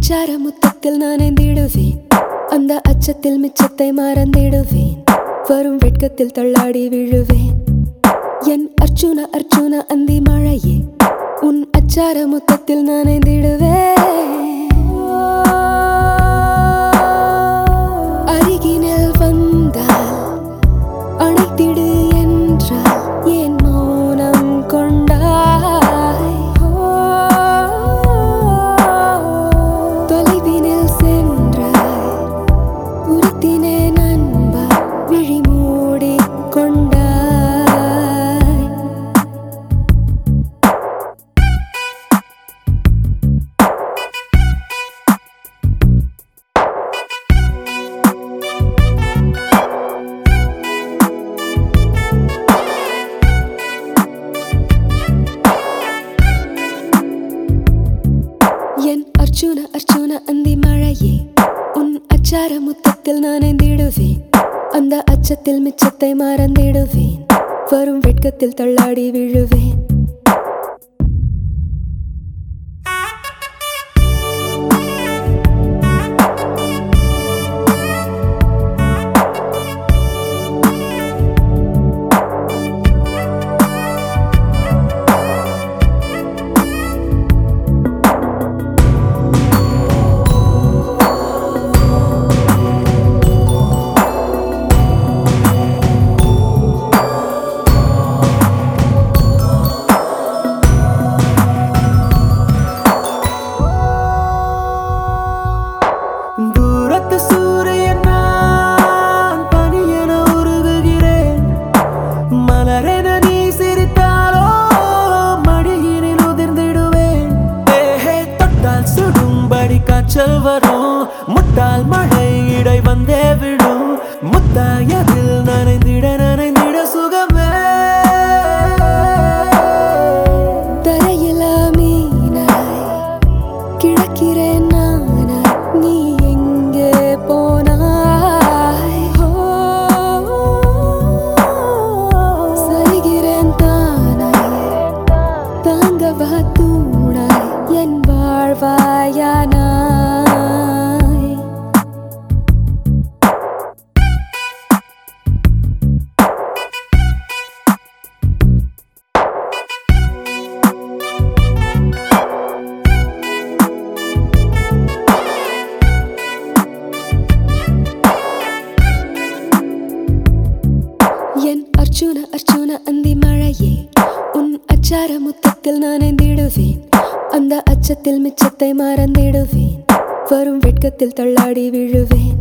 அச்சார முத்தத்தில் நான் ஐந்திடுவேன் அந்த அச்சத்தில் மிச்சத்தை மறந்திடுவேன் வரும் வெட்கத்தில் தள்ளாடி விழுவேன் என் அர்ச்சுன அர்ச்சுன அந்தி மழையே உன் அச்சார முத்தத்தில் நான் ஐந்திடுவேன் அருகினில் வந்தால் அணைத்திடு என்றால் என் மௌனம் கொண்டாய் தொலைவினில் சென்றாய் உறுத்தினே நண்பா விழி மூடி கொண்டாய் என் அர்ச்சுன அர்ச்சுன அந்தி மழையே உன் அச்சார முத்தத்தில் நான் ஐந்திடுவேன் அந்த அச்சத்தில் மிச்சத்தை மறந்திடுவேன் வரும் வெட்கத்தில் தள்ளாடி விழுவேன் தூரத்து சூரியன் நான் பனியென உருகுகிறேன் மலரென நீ சிரித்தாலோ மடியினில் உதிர்ந்திடுவேன் ஏஹே தொட்டால் சுடும்படி காய்ச்சல் வரும் முட்டால் மழை இடை வந்தே விடும் முத்தாயதில் நனைந்திட நனைந்திட சுகமே தரையில மீனாய் கிழக்கிறேன் நானாய் நீ எங்கே போனாய் ஓ, சரிகிறேன் தானாய் தாங்கவா தூணாய் என் வாழ்வாயானாய் என் அர்ச்சுன அர்ச்சுன அந்தி மழையே உன் அச்சார முத்தத்தில் நான் ஐந்திடுவேன் அந்த அச்சத்தில் மிச்சத்தை மறந்திடுவேன் வரும் வெட்கத்தில் தள்ளாடி விழுவேன்